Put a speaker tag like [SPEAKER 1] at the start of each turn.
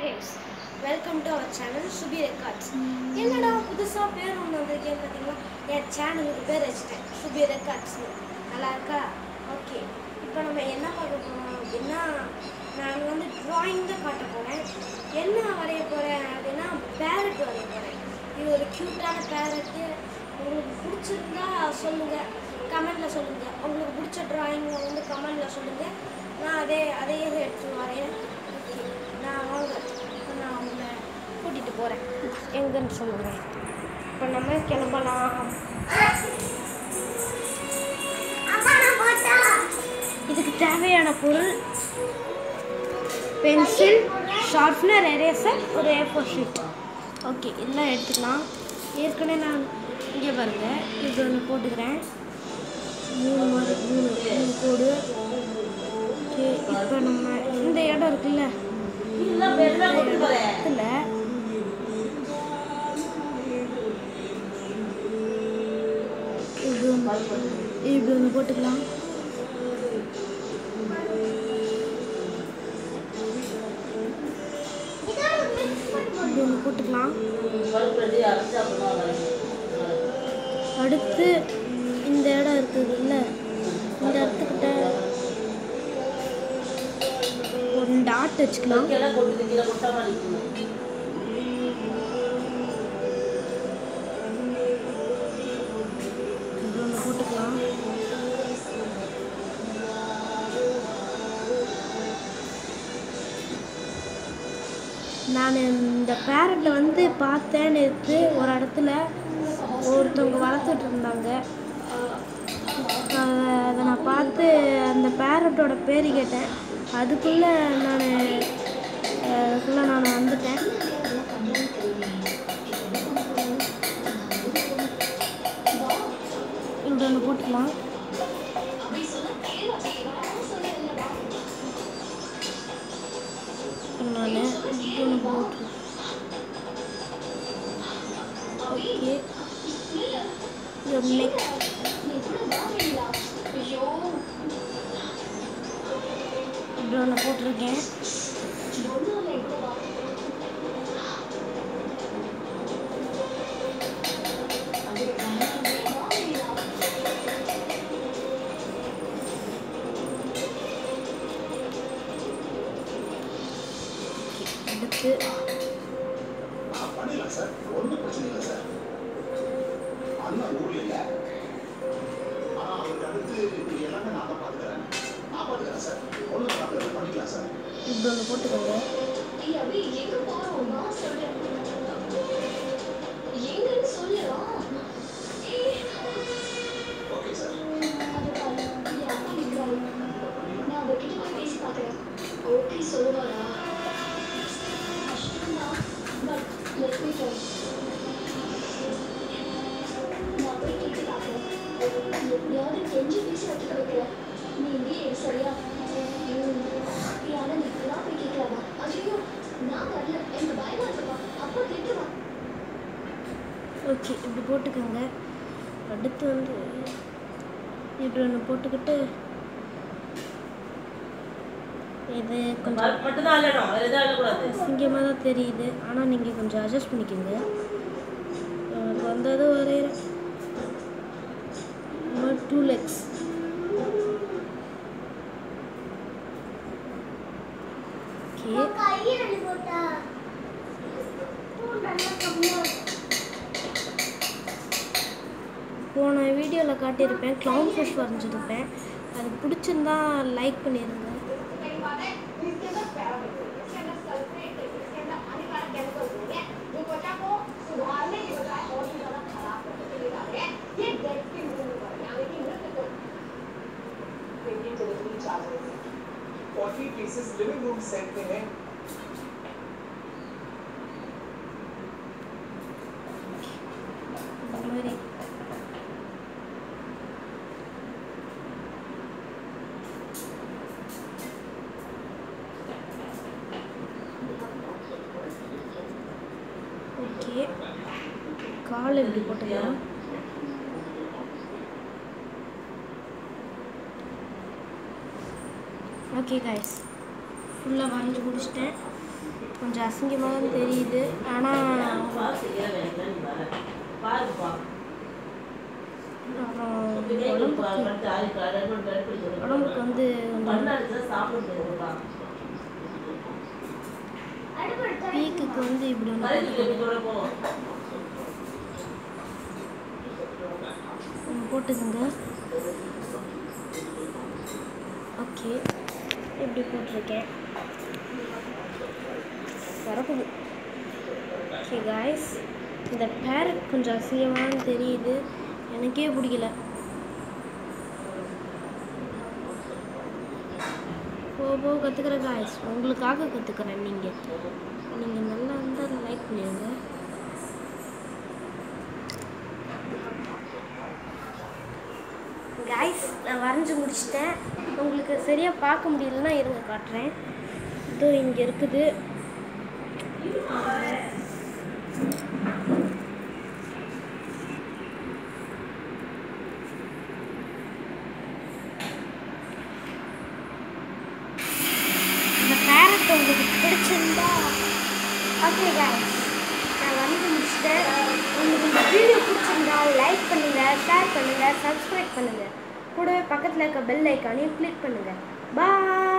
[SPEAKER 1] guys welcome to our channel Subi records என்னடா புதுசாக பேர் ஒன்று வந்திருக்கேன் பார்த்தீங்களா என் சேனலுக்கு பேர் வச்சுட்டேன் சுபி ரெக்கார்ட்ஸ்னு நல்லா இருக்கா ஓகே இப்போ நம்ம என்ன பார்க்க போகிறோம் அப்படின்னா நான் வந்து ட்ராயிங் தான் காட்ட போகிறேன் என்ன வரைய போகிறேன் அப்படின்னா பேரட் வரைய போகிறேன் இது ஒரு க்யூட்டான பேரட்டு உங்களுக்கு பிடிச்சிருந்தா சொல்லுங்கள் கமெண்டில் சொல்லுங்கள் உங்களுக்கு பிடிச்ச ட்ராயிங் வந்து கமெண்டில் சொல்லுங்கள் நான் அதே அதையே எடுத்து வரேன் ஓகே நான் வாங்க இப்ப நான் உங்களை கூட்டிகிட்டு போகிறேன் எங்கன்னு சொல்லுங்கள் இப்போ நம்ம கிளம்பலாம் இதுக்கு தேவையான பொருள் பென்சில் ஷார்ப்னர் எரேசர் ஒரு ஏ ஃபோர் ஷீட் ஓகே எல்லாம் எடுத்துக்கலாம் ஏற்கனவே நான் இங்கே பாருங்க இது ஒன்று போட்டுக்கிறேன் மூணு மாதிரி மூணு மூணு கோடு ஓகே இப்போ நம்ம இந்த இடம் இருக்குல்ல இந்த இடத்துல இது ஒன்று இப்படி ஒன்று போட்டுக்கலாம் இப்படி ஒன்று போட்டுக்கலாம் அடுத்து இந்த இடம் இருக்குதுல்ல இந்த இடத்துக்கிட்ட ஒரு டாட் வச்சுக்கலாம் இப்படி ஒன்று போட்டுக்கலாம் நான் இந்த பேரட்டை வந்து பார்த்தேன் நேற்று ஒரு இடத்துல ஒருத்தவங்க வளர்த்துட்டு இருந்தாங்க அதை அதை நான் பார்த்து அந்த பேரட்டோட பேர் கேட்டேன் அதுக்குள்ளே நான் அதுக்குள்ளே நான் வந்துட்டேன் இப்படி ஒன்று போட்டுக்கலாம் நான் இப்படி ஒன்று போட்டு ஓகே your neck இப்படி ஒன்று போட்டிருக்கேன் அடுத்து
[SPEAKER 2] பண்ணிடலாம் சார் ஒன்றும் பிரச்சனை இல்லை சார் அண்ணா ஊர்ல இல்லை ஆனா அவருக்கு அடுத்து இது எல்லாமே நான் தான் பார்த்துக்கிறேன் நான் பார்த்துக்கிறேன் சார் ஒன்றும் பார்த்துக்கிறேன் பண்ணிக்கலாம் சார்
[SPEAKER 1] இப்படி ஒன்று போட்டுக்கோங்க
[SPEAKER 2] ஓகே சார்
[SPEAKER 3] ஓகே சொல்லுவாரா கஷ்டம்தான் பட் லெட் மீ ட்ரை நான் போய் கேட்டு பார்க்குறேன் எப்படியாவது கெஞ்சி பேசி ஒத்துக்க வைக்கிறேன் நீ இங்கே இரு சரியா ம், அப்படியான நீ இப்படிலாம் போய் கேட்கலாமா ஐயோ நான் வரல எனக்கு பயமா இருக்குப்பா அப்பா கேட்டுருவா
[SPEAKER 1] ஓகே இப்படி போட்டுக்கோங்க அடுத்து வந்து இப்படி ஒன்று போட்டுக்கிட்டு இது கொஞ்சம்
[SPEAKER 4] மட்டும்தான் அள்ளணும் வேற எதுவும் அள்ளக்கூடாது
[SPEAKER 1] அசிங்கமாக தான் தெரியுது ஆனால் நீங்கள் கொஞ்சம் அட்ஜஸ்ட் பண்ணிக்கோங்க எனக்கு வந்தது வரைகிறேன் டூ லெக்ஸ் ஓகே போன வீடியோவில் காட்டியிருப்பேன் க்ளவுன் ஃபிஷ் வரைஞ்சிருப்பேன் அது பிடிச்சிருந்தா லைக் பண்ணிடுங்க
[SPEAKER 5] forty pieces living room set में है
[SPEAKER 1] இந்த மாதிரி ஓகே கால் எப்படி போட்டுக்கலாம் ஓகே கைஸ் ஃபுல்லாக வரைஞ்சி முடிச்சிட்டேன் கொஞ்சம் அசிங்கமாக தான் தெரியுது ஆனால்
[SPEAKER 4] பார்த்து செய்யற வேலைக்கு நீ வர பாருப்பா
[SPEAKER 1] அப்புறம்
[SPEAKER 4] உடம்புக்கு
[SPEAKER 1] உடம்புக்கு உடம்புக்கு வந்து
[SPEAKER 4] சாப்பிடுறா
[SPEAKER 1] பீக்குக்கு வந்து இப்படி ஒன்று ஒன்று போட்டுக்கோங்க ஓகே இப்படி போட்டிருக்கேன் வரப்புது ஓகே காய்ஸ் இந்த பேரட் கொஞ்சம் அசிங்கமாக தெரியுது எனக்கே பிடிக்கல போக போக கற்றுக்குற காய்ஸ் உங்களுக்காக கற்றுக்குறேன் நீங்கள் நீங்கள் நல்லா இருந்தால் லைக் பண்ணிடுங்க காய்ஸ் நான் வரைஞ்சி முடிச்சிட்டேன் உங்களுக்கு சரியாக பார்க்க முடியலன்னா இருங்க காட்டுறேன் இதோ இங்கே இருக்குது இந்த பேரட் உங்களுக்கு பிடிச்சிருந்தா ஓகே காய்ஸ் நான் வந்து முடிச்சிட்டேன் உங்களுக்கு இந்த வீடியோ பிடிச்சிருந்தா லைக் பண்ணுங்கள் ஷேர் பண்ணுங்கள் சப்ஸ்கிரைப் பண்ணுங்கள் கூடவே பக்கத்தில் இருக்க பெல் ஐக்கானையும் கிளிக் பண்ணுங்கள் பாய்